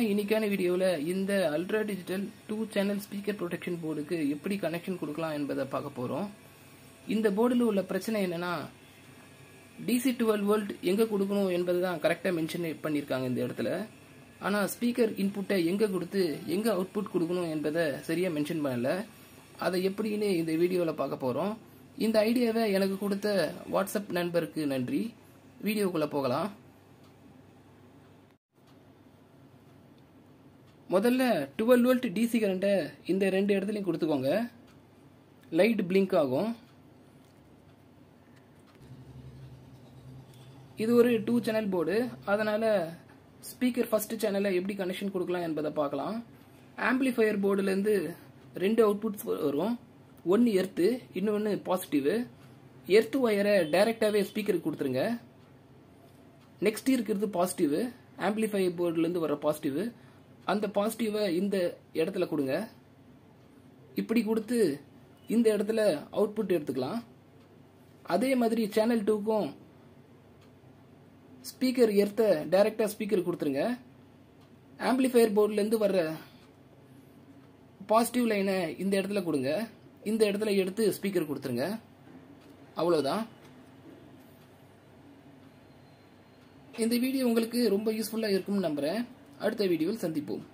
இன்னைக்கான வீடியோவில் இந்த ultra digital two channel speaker protection போர்டுக்கு எப்படி கனெக்ஷன் கொடுக்கலாம் என்பதை பார்க்க போகிறோம் இந்த போர்டில் உள்ள பிரச்சனை என்னன்னா டிசி டுவெல் வோல்ட் எங்கே கொடுக்கணும் என்பது தான் கரெக்டாக மென்ஷன் பண்ணியிருக்காங்க இந்த இடத்துல ஆனால் ஸ்பீக்கர் இன்புட்டை எங்கே கொடுத்து எங்கே அவுட்புட் கொடுக்கணும் என்பதை சரியாக மென்ஷன் பண்ணல அதை எப்படின்னு இந்த வீடியோவில் பார்க்க போகிறோம் இந்த ஐடியாவை எனக்கு கொடுத்த வாட்ஸ்அப் நண்பருக்கு நன்றி வீடியோக்குள்ளே போகலாம் முதல்ல டுவெல் வோல்ட் டிசி கரண்ட்டை இந்த ரெண்டு இடத்துலையும் கொடுத்துக்கோங்க லைட் பிளிங்க் ஆகும் இது ஒரு டூ சேனல் போர்டு அதனால் ஸ்பீக்கர் ஃபர்ஸ்ட் சேனலை எப்படி கனெக்ஷன் கொடுக்கலாம் என்பதை பார்க்கலாம் ஆம்பிளிஃபையர் போர்டுலேருந்து ரெண்டு அவுட்புட்ஸ் வரும் ஒன்று எர்த்து இன்னொன்று பாசிட்டிவ் எர்த்து ஒயரை டைரெக்டாகவே ஸ்பீக்கருக்கு கொடுத்துருங்க நெக்ஸ்ட் இருக்கிறது பாசிட்டிவ் ஆம்பிளிஃபையர் போர்டுலேருந்து வர பாசிட்டிவ் அந்த பாசிட்டிவை இந்த இடத்துல கொடுங்க இப்படி கொடுத்து இந்த இடத்துல அவுட்புட் எடுத்துக்கலாம் அதே மாதிரி சேனல் டூக்கும் ஸ்பீக்கர் எர்த்த டைரக்டாக ஸ்பீக்கர் கொடுத்துருங்க ஆம்பிளிஃபையர் போர்ட்லேருந்து வர்ற பாசிட்டிவ் லைனை இந்த இடத்துல கொடுங்க இந்த இடத்துல எடுத்து ஸ்பீக்கர் கொடுத்துருங்க அவ்வளோதான் இந்த வீடியோ உங்களுக்கு ரொம்ப யூஸ்ஃபுல்லாக இருக்கும்னு நம்புகிறேன் அடுத்த வீடியோவில் சந்திப்போம்